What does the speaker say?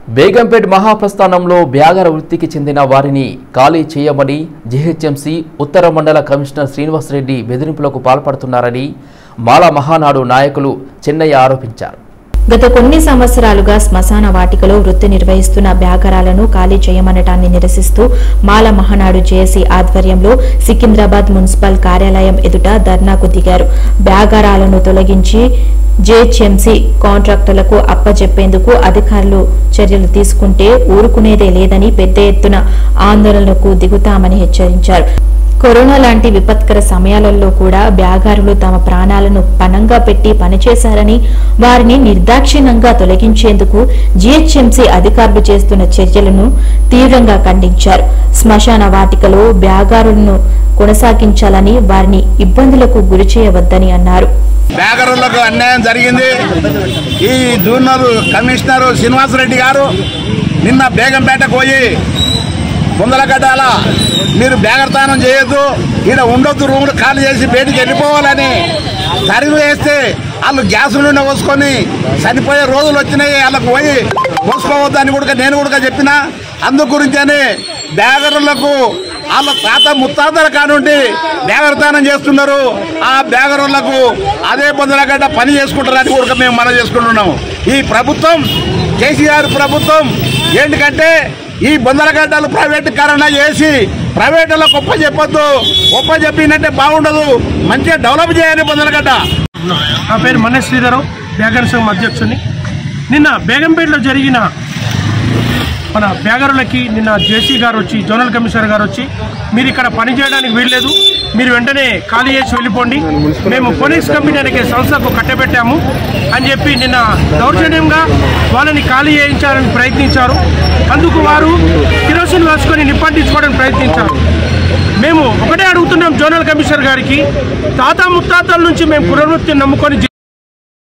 బేగంపేట్ మహాప్రస్థానంలో బ్యాగర వృత్తికి చెందిన వారిని ఖాళీ చేయమని జీహెచ్ఎంసీ ఉత్తర మండల కమిషనర్ శ్రీనివాసరెడ్డి బెదిరింపులకు పాల్పడుతున్నారని మాల మహానాడు నాయకులు చెన్నయ్య ఆరోపించారు గత కొన్ని సంవత్సరాలుగా శ్మశాన వాటికలో వృత్తి నిర్వహిస్తున్న బ్యాగరాలను ఖాళీ చేయమనటాన్ని నిరసిస్తూ మాల మహానాడు జేఏసీ ఆధ్వర్యంలో సికింద్రాబాద్ మున్సిపల్ కార్యాలయం ఎదుట ధర్నాకు దిగారు బ్యాగరాలను తొలగించి జేహెచ్ఎంసీ కాంట్రాక్టర్లకు అప్పజెప్పేందుకు అధికారులు చర్యలు తీసుకుంటే ఊరుకునేదే లేదని పెద్ద ఎత్తున ఆందోళనకు దిగుతామని హెచ్చరించారు కరోనా లాంటి విపత్కర సమయాలలో కూడా బ్యాగారులు తమ ప్రాణాలను పణంగా పెట్టి పనిచేశారని వారిని నిర్దాక్షిణ్యంగా తొలగించేందుకు జీహెచ్ఎంసీ అధికారులు చేస్తున్న చర్యలను తీవ్రంగా ఖండించారు శ్మశాన వాటికలో బ్యాగారులను కొనసాగించాలని వారిని ఇబ్బందులకు గురి చేయవద్దని అన్నారు బేకరులకు అన్యాయం జరిగింది ఈ జూనియర్ కమిషనర్ శ్రీనివాసరెడ్డి గారు నిన్న బేగంపేటకు పోయి ముందలగడ్డాల మీరు బేగరతానం చేయొద్దు ఈడ ఉండొద్దు రూమ్ ఖాళీ చేసి బయటికి వెళ్ళిపోవాలని తరిగి వేస్తే వాళ్ళు గ్యాస్ నుండి పోసుకొని చనిపోయే రోజులు వచ్చినాయి వాళ్ళకు పోయి పోసుకోవద్దని కూడా నేను కూడా చెప్పిన అందు గురించని బేగరులకు వాళ్ళ తాత ముత్తాతల కానుండి బేగరతానం చేస్తున్నారు ఆ బేగరులకు అదే పొందలగడ్డ పని చేసుకుంటారని కూడా మేము మనం చేసుకుంటున్నాము ఈ ప్రభుత్వం కేసీఆర్ ప్రభుత్వం ఏంటికంటే ఈ బొందలగడ్డలు ప్రైవేటీకరణ చేసి ప్రైవేటులో గొప్ప చెప్పొద్దు గొప్ప చెప్పినట్టే బాగుండదు మంచిగా డెవలప్ చేయాలి బొందలగడ్డ నా పేరు మన్నే శ్రీధరం బ్యాగర్ సంఘం అధ్యక్షుడిని నిన్న బేగంపేటలో జరిగిన మన బ్యాగరులకి నిన్న జేసీ గారు వచ్చి జోనల్ కమిషనర్ గారు వచ్చి మీరు ఇక్కడ పని చేయడానికి వీల్లేదు మీరు వెంటనే ఖాళీ చేసి వెళ్ళిపోండి మేము పోలీస్ కంపెనీ అనే సంస్థకు కట్టబెట్టాము అని చెప్పి నిన్న దౌర్జన్యంగా వాళ్ళని ఖాళీ చేయించాలని ప్రయత్నించారు అందుకు వారు కిరోసిన్ వేసుకొని నిప్పంటించుకోవడానికి ప్రయత్నించారు మేము ఒకటే అడుగుతున్నాం జోనల్ కమిషనర్ గారికి తాత ముత్తాతల నుంచి మేము పునర్వృత్తిని నమ్ముకొని